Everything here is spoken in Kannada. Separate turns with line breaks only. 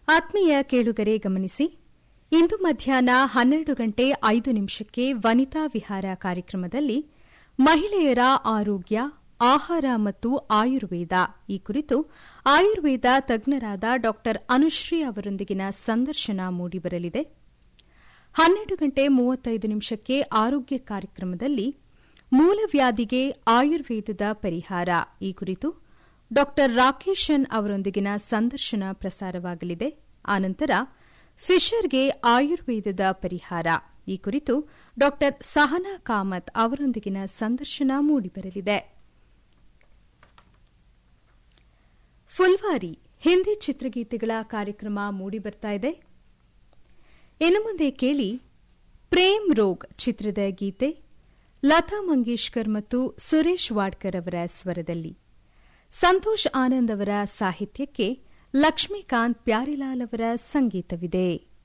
ಆತ್ಮೀಯ ಕೇಳುಗರೆ ಗಮನಿಸಿ ಇಂದು ಮಧ್ಯಾಹ್ನ ಹನ್ನೆರಡು ಗಂಟೆ ಐದು ನಿಮಿಷಕ್ಕೆ ವನಿತಾ ವಿಹಾರ ಕಾರ್ಯಕ್ರಮದಲ್ಲಿ ಮಹಿಳೆಯರ ಆರೋಗ್ಯ ಆಹಾರ ಮತ್ತು ಆಯುರ್ವೇದ ಈ ಕುರಿತು ಆಯುರ್ವೇದ ತಜ್ಞರಾದ ಡಾ ಅನುಶ್ರೀ ಅವರೊಂದಿಗಿನ ಸಂದರ್ಶನ ಮೂಡಿಬರಲಿದೆ ಹನ್ನೆರಡು ಗಂಟೆ ಮೂವತ್ತೈದು ನಿಮಿಷಕ್ಕೆ ಆರೋಗ್ಯ ಕಾರ್ಯಕ್ರಮದಲ್ಲಿ ಮೂಲವ್ಯಾಧಿಗೆ ಆಯುರ್ವೇದದ ಪರಿಹಾರ ಈ ಕುರಿತು ಡಾ ರಾಕೇಶನ್ ಅವರೊಂದಿಗಿನ ಸಂದರ್ಶನ ಪ್ರಸಾರವಾಗಲಿದೆ ಆನಂತರ ಫಿಶರ್ಗೆ ಆಯುರ್ವೇದದ ಪರಿಹಾರ ಈ ಕುರಿತು ಡಾ ಸಹನಾ ಕಾಮತ್ ಅವರೊಂದಿಗಿನ ಸಂದರ್ಶನ ಮೂಡಿಬರಲಿದೆ ಫುಲ್ವಾರಿ ಹಿಂದಿ ಚಿತ್ರಗೀತೆಗಳ ಕಾರ್ಯಕ್ರಮ ಮೂಡಿಬರ್ತಾ ಇದೆ ಇನ್ನು ಮುಂದೆ ಕೇಳಿ ಪ್ರೇಮ್ ರೋಗ್ ಚಿತ್ರದ ಗೀತೆ ಲತಾ ಮಂಗೇಶ್ಕರ್ ಮತ್ತು ಸುರೇಶ್ ವಾಡ್ಕರ್ ಅವರ ಸ್ವರದಲ್ಲಿ ಸಂತೋಷ್ ಆನಂದ್ ಅವರ ಸಾಹಿತ್ಯಕ್ಕೆ ಲಕ್ಷ್ಮೀಕಾಂತ್ ಪ್ಯಾರಿಲಾಲ್ ಅವರ ಸಂಗೀತವಿದೆ